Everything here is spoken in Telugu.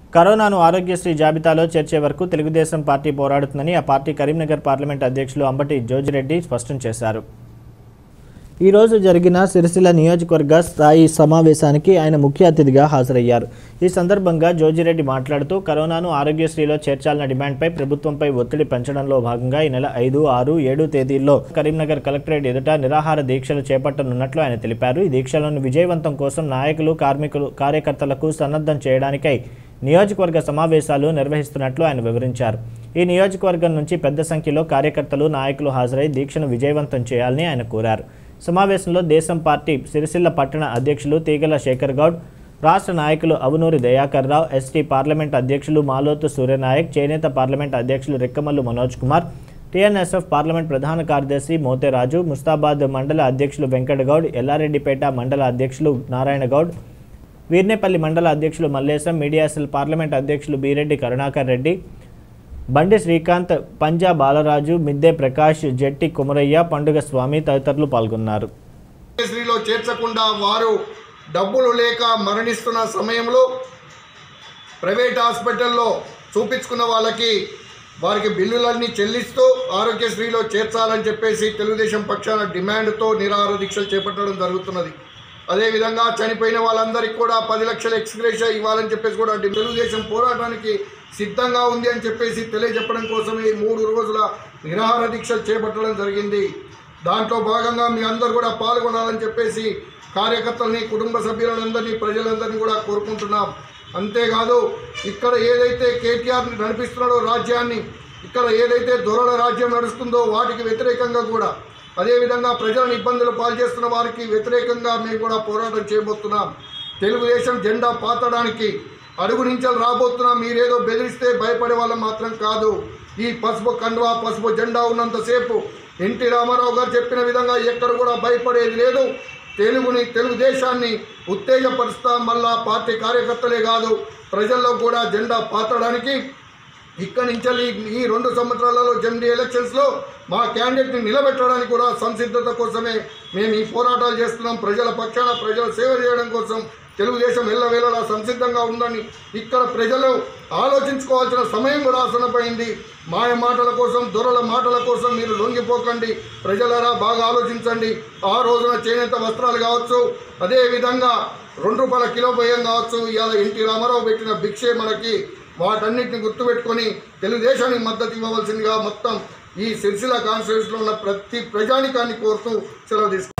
కరోనాను ఆరోగ్యశ్రీ జాబితాలో చేర్చే వరకు తెలుగుదేశం పార్టీ పోరాడుతుందని ఆ పార్టీ కరీంనగర్ పార్లమెంట్ అధ్యక్షులు అంబటి జోజిరెడ్డి స్పష్టం చేశారు ఈ రోజు జరిగిన సిరిసిల్ల నియోజకవర్గ స్థాయి సమావేశానికి ఆయన ముఖ్య అతిథిగా హాజరయ్యారు ఈ సందర్భంగా జోజిరెడ్డి మాట్లాడుతూ కరోనాను ఆరోగ్యశ్రీలో చేర్చాలన్న డిమాండ్పై ప్రభుత్వంపై ఒత్తిడి పెంచడంలో భాగంగా ఈ నెల ఐదు ఆరు ఏడు తేదీల్లో కరీంనగర్ కలెక్టరేట్ ఎదుట నిరాహార దీక్షలు చేపట్టనున్నట్లు ఆయన తెలిపారు ఈ దీక్షలను విజయవంతం కోసం నాయకులు కార్మికులు కార్యకర్తలకు సన్నద్ధం చేయడానికై నియోజకవర్గ సమావేశాలు నిర్వహిస్తున్నట్లు ఆయన వివరించారు ఈ నియోజకవర్గం నుంచి పెద్ద సంఖ్యలో కార్యకర్తలు నాయకులు హాజరై దీక్షను విజయవంతం చేయాలని ఆయన కోరారు సమావేశంలో దేశం పార్టీ సిరిసిల్ల పట్టణ అధ్యక్షులు తీగల శేఖర్ గౌడ్ రాష్ట్ర నాయకులు అవునూరి దయాకర్ రావు ఎస్టీ పార్లమెంట్ అధ్యక్షులు మాలోతు సూర్యనాయక్ చేనేత పార్లమెంట్ అధ్యక్షులు రెక్కమల్లు మనోజ్ కుమార్ టీఎన్ఎస్ఎఫ్ పార్లమెంట్ ప్రధాన కార్యదర్శి మోతేరాజు ముస్తాబాద్ మండల అధ్యక్షులు వెంకటగౌడ్ ఎల్లారెడ్డిపేట మండల అధ్యక్షులు నారాయణ గౌడ్ వీర్నేపల్లి మండల అధ్యక్షులు మల్లేశం మీడియా సెల్ పార్లమెంట్ అధ్యక్షులు బీరెడ్డి కరుణాకర్ రెడ్డి బండి శ్రీకాంత్ పంజా బాలరాజు మిద్దె ప్రకాష్ జట్టి కుమరయ్య పండుగ స్వామి తదితరులు పాల్గొన్నారు ఆరోగ్యశ్రీలో చేర్చకుండా వారు డబ్బులు లేక మరణిస్తున్న సమయంలో ప్రైవేట్ హాస్పిటల్లో చూపించుకున్న వాళ్ళకి వారికి బిల్లులన్నీ చెల్లిస్తూ ఆరోగ్యశ్రీలో చేర్చాలని చెప్పేసి తెలుగుదేశం పక్షాన డిమాండ్తో నిరాహార దీక్షలు చేపట్టడం జరుగుతున్నది అదేవిధంగా చనిపోయిన వాళ్ళందరికీ కూడా పది లక్షల ఎక్స్గ్రేషియా ఇవ్వాలని చెప్పేసి కూడా డి- తెలుగుదేశం పోరాటానికి సిద్ధంగా ఉంది అని చెప్పేసి తెలియజెప్పడం కోసమే ఈ మూడు రోజుల నిరాహార దీక్షలు చేపట్టడం జరిగింది దాంట్లో భాగంగా మీ అందరు కూడా పాల్గొనాలని చెప్పేసి కార్యకర్తల్ని కుటుంబ సభ్యులందరినీ ప్రజలందరినీ కూడా కోరుకుంటున్నాం అంతేకాదు ఇక్కడ ఏదైతే కేటీఆర్ నడిపిస్తున్నాడో రాజ్యాన్ని ఇక్కడ ఏదైతే దొరల రాజ్యం నడుస్తుందో వాటికి వ్యతిరేకంగా కూడా అదేవిధంగా ప్రజలను ఇబ్బందులు పాల్చేస్తున్న వారికి వ్యతిరేకంగా మేము కూడా పోరాటం చేయబోతున్నాం తెలుగుదేశం జెండా పాతడానికి అడుగు నుంచి రాబోతున్నాం మీరేదో బెదిరిస్తే భయపడే వాళ్ళం మాత్రం కాదు ఈ పసుపు కండువా పసుపు జెండా ఉన్నంతసేపు ఎన్టీ రామారావు గారు చెప్పిన విధంగా ఎక్కడ కూడా భయపడేది లేదు తెలుగుని తెలుగుదేశాన్ని ఉత్తేజపరుస్తాం మళ్ళా పార్టీ కార్యకర్తలే కాదు ప్రజల్లో కూడా జెండా పాతడానికి ఇక్కడి నుంచి ఈ రెండు సంవత్సరాలలో జమిడి ఎలక్షన్స్లో మా క్యాండిడేట్ని నిలబెట్టడానికి కూడా సంసిద్ధత కోసమే మేము ఈ పోరాటాలు చేస్తున్నాం ప్రజల పక్షాన ప్రజల సేవ చేయడం కోసం తెలుగుదేశం ఎల్లవేళలా సంసిద్ధంగా ఉందని ఇక్కడ ప్రజలు ఆలోచించుకోవాల్సిన సమయం కూడా ఆసనపోయింది మాయ మాటల కోసం దొరల మాటల కోసం మీరు లొంగిపోకండి ప్రజలరా బాగా ఆలోచించండి ఆ రోజున చేనేత వస్త్రాలు కావచ్చు అదేవిధంగా రెండు రూపాయల కిలో బియ్యం కావచ్చు ఇవాళ ఎన్టీ రామారావు పెట్టిన భిక్షే మనకి వాటన్నిటిని గుర్తుపెట్టుకొని తెలుగుదేశానికి మద్దతు ఇవ్వవలసిందిగా మొత్తం ఈ సిరిసిల్ల కాన్స్టిట్యూన్సీలో ఉన్న ప్రతి ప్రజానికాన్ని కోరుతూ సెలవు తీసుకుంటాం